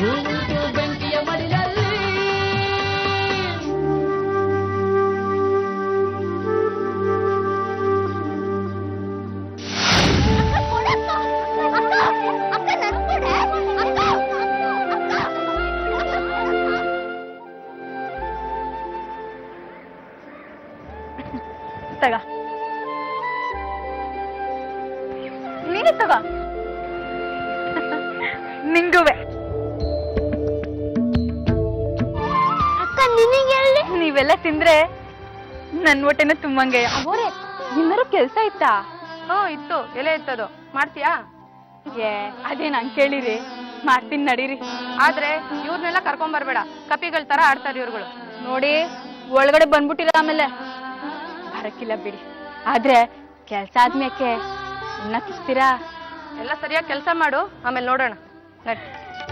ಹೂವುಂಟು ಬೆಂಕಿಯ ಮಡಿಲಲ್ಲಿ ತಗ ನೀನು ತಗ ನಿಂಗುವೆ ಅಕ್ಕ ನಿನಗೆ ಹೇಳಿ ನೀವೆಲ್ಲ ತಿಂದ್ರೆ ನನ್ ಹೊಟ್ಟೆನ ತುಂಬಂಗೆ ಅವರೇ ಏನಾರು ಕೆಲ್ಸ ಇತ್ತಾ ಹ್ಞೂ ಇತ್ತು ಎಲೆ ಇತ್ತದು ಮಾಡ್ತೀಯಾ ಏ ಅದೇ ನಂಗೆ ಕೇಳಿರಿ ಮಾಡ್ತೀನಿ ನಡೀರಿ ಆದ್ರೆ ಇವ್ರನ್ನೆಲ್ಲ ಕರ್ಕೊಂಡ್ ಬರ್ಬೇಡ ಕಪಿಗಳ ತರ ಆಡ್ತಾರೆ ಇವ್ರುಗಳು ನೋಡಿ ಒಳಗಡೆ ಬಂದ್ಬಿಟ್ಟಿಲ್ಲ ಆಮೇಲೆ ಬರಕ್ಕಿಲ್ಲ ಬಿಡಿ ಆದ್ರೆ ಕೆಲ್ಸ ಆದ್ಮ್ಯಾಕೆ ಇನ್ನ ತಿಸ್ತೀರಾ ಎಲ್ಲ ಸರಿಯಾಗಿ ಕೆಲಸ ಮಾಡು ಆಮೇಲೆ ನೋಡೋಣ ನಡಿ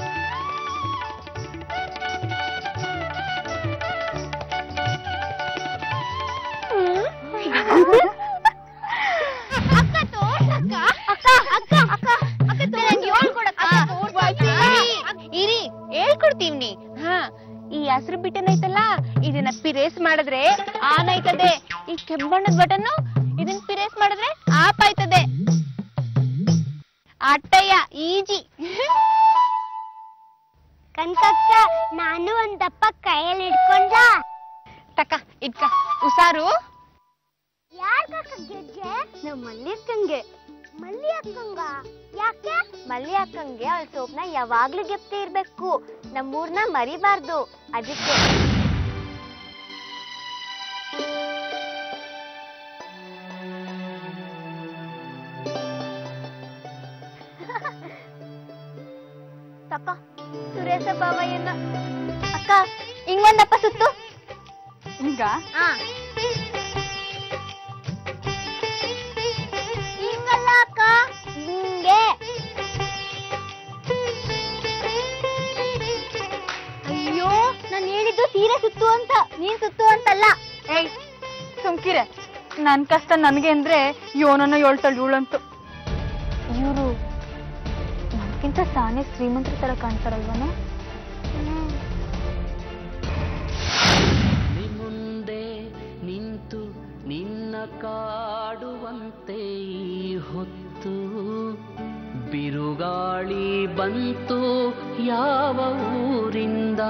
ಅಕ್ಕ ತೋರ್ಸಕ್ಕ ಅಕ್ಕ ಅಕ್ಕ ಅಕ್ಕ ಅಕ್ಕ ನಂಗೆ ಹೇಳ್ಕೊಡಕ್ಕ ಇರಿ ಹೇಳ್ಕೊಡ್ತೀವಿ ಹಾ ಈ ಹಸಿರು ಬಿಟನ್ ಐತಲ್ಲ ಇದನ್ನ ಪಿರೇಸ್ ಮಾಡಿದ್ರೆ ಆನ್ ಆಯ್ತದೆ ಈ ಕೆಂಬಣ್ಣದ ಬಟನ್ ಇದನ್ನ ಪಿರೇಸ್ ಮಾಡಿದ್ರೆ ಆಪ್ ಆಯ್ತದೆ ಅಟ್ಟಯ್ಯ ಈಜಿ ಕನ್ಕಕ್ಕ ನಾನು ಒಂದ್ ದಪ್ಪ ಕೈಯಲ್ಲಿ ಹಿಡ್ಕೊಂಡ ತಕ್ಕ ಇಟ್ಕ ಹುಷಾರು ಯಾರ್ ಗೆಜ್ಜೆ ನಾವ್ ಮಲ್ಲಿ ಅಕ್ಕಂಗೆ ಮಲ್ಲಿ ಅಕ್ಕಂಗ ಯಾಕೆ ಮಲ್ಲಿ ಅಕ್ಕಂಗೆ ಅವಳ ಸೋಪ್ನ ಯಾವಾಗ್ಲೂ ಗೆಪ್ತೆ ಇರ್ಬೇಕು ನಮ್ಮೂರ್ನ ಮರಿಬಾರ್ದು ಅದಕ್ಕೆ ತಕ್ಕ ಸುರೇಶ ಬಾವಯ್ಯನ ಅಕ್ಕ ಹಿಂಗೊಂದಪ್ಪ ಸುತ್ತು ಹಿಂಗ ಹಾ ಹಿಂಗಲ್ಲ ಅಕ್ಕ ಹಿಂಗೆ ಅಯ್ಯೋ ನಾನು ಹೇಳಿದ್ದು ಸೀರೆ ಸುತ್ತು ಅಂತ ನೀನ್ ಸುತ್ತು ಅಂತಲ್ಲ ಏಯ್ ಸುಮ್ಕಿರೆ ನನ್ ಕಷ್ಟ ನನ್ಗೆ ಅಂದ್ರೆ ಯೋನನ್ನ ಹೇಳ್ತಾಳೆ ಇವಳಂತೂ ಇವರು ನನ್ಕಿಂತ ತಾನೇ ಶ್ರೀಮಂತರ ತರ ಕಾಣ್ತಾರಲ್ವನೇ ನಿ ಮುಂದೆ ನಿಂತು ನಿನ್ನ ಕಾಡುವಂತೆ ಈ ಹೊತ್ತು ಬಿರುಗಾಳಿ ಬಂತು ಯಾವ ಊರಿಂದ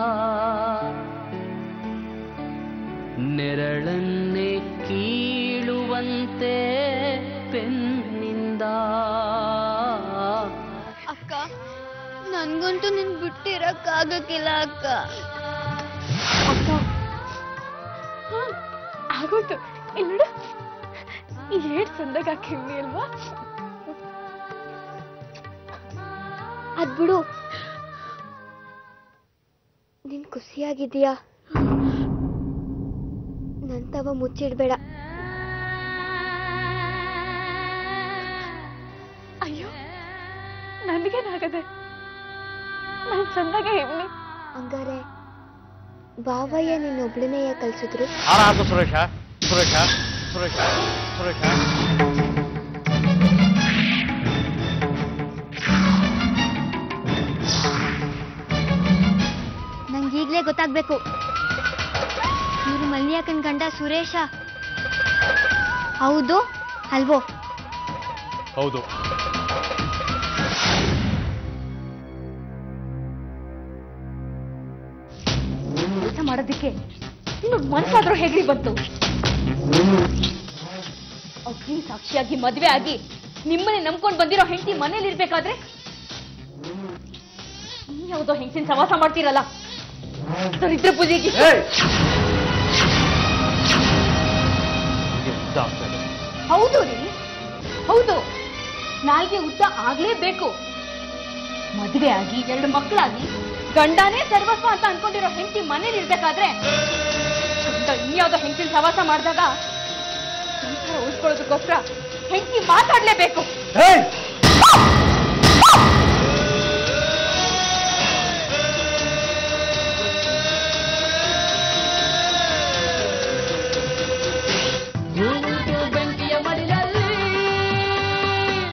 ನೆರಳನ್ನೇ ಕೀಳುವಂತೆ ಪೆನ್ನಿಂದ ಅಕ್ಕ ನನ್ಗಂತೂ ನಿನ್ ಬಿಟ್ಟಿರಕ್ಕಾಗಕ್ಕಿಲ್ಲ ಅಕ್ಕ ಅಕ್ಕ ಆಗೋಯ್ತು ಇಲ್ಲ ಏಟ್ ಚಂದಾಗ ಹಾಕಿದ್ನಿ ಅಲ್ವಾ ಅದ್ಬಿಡು ನೀನ್ ಖುಷಿಯಾಗಿದೀಯಾ ನಂತವ ಮುಚ್ಚಿಡ್ಬೇಡ ಅಯ್ಯೋ ನನಗೇನಾಗದೆ ನಾನ್ ಚಂದಾಗೆ ಇವ್ನಿ ಹಂಗಾರೆ ಬಾವಯ್ಯ ನಿನ್ನೊಬ್ಳನೆಯ ಕಲ್ಸಿದ್ರು ಆರಾಕು ಸುರೇಶ ಸುರೇಶ ಸುರೇಶ ಸುರೇಶ ನಂಗೀಗ್ಲೇ ಗೊತ್ತಾಗ್ಬೇಕು ಇವ್ರು ಮಲ್ಯಾಕನ್ ಗಂಡ ಸುರೇಶ ಹೌದು ಅಲ್ವೋ ಹೌದು ಕೆಲಸ ಮಾಡೋದಕ್ಕೆ ನಿಮಗ್ ಮನ್ಸಾದ್ರೂ ಹೇಗ್ರಿ ಬಂತು ಅಗ್ನಿ ಸಾಕ್ಷಿಯಾಗಿ ಮದ್ವೆ ಆಗಿ ನಿಮ್ಮನೆ ನಂಬ್ಕೊಂಡ್ ಬಂದಿರೋ ಹೆಂಡತಿ ಮನೇಲಿ ಇರ್ಬೇಕಾದ್ರೆ ಯಾವುದೋ ಹೆಂಗಸಿನ ಸವಾಸ ಮಾಡ್ತೀರಲ್ಲ ದರಿದ್ರ ಪೂಜೆಗೆ ಹೌದು ರೀ ಹೌದು ನಾಲ್ಗೆ ಉದ್ದ ಆಗ್ಲೇಬೇಕು ಮದುವೆ ಆಗಿ ಎರಡು ಮಕ್ಕಳಾಗಿ ಗಂಡನೇ ಸರ್ವಸ್ವ ಅಂತ ಅನ್ಕೊಂಡಿರೋ ಹೆಂಡತಿ ಮನೇಲಿ ಇರ್ಬೇಕಾದ್ರೆ ಗಂಡ ಇನ್ಯಾವುದೋ ಹೆಂಡತಿನ ಸವಾಸ ಮಾಡಿದಾಗ ಸಂಸಾರ ಉಳಿಸ್ಕೊಳ್ಳೋದಕ್ಕೋಸ್ಕರ ಹೆಂಡತಿ ಮಾತಾಡ್ಲೇಬೇಕು ಏಯ್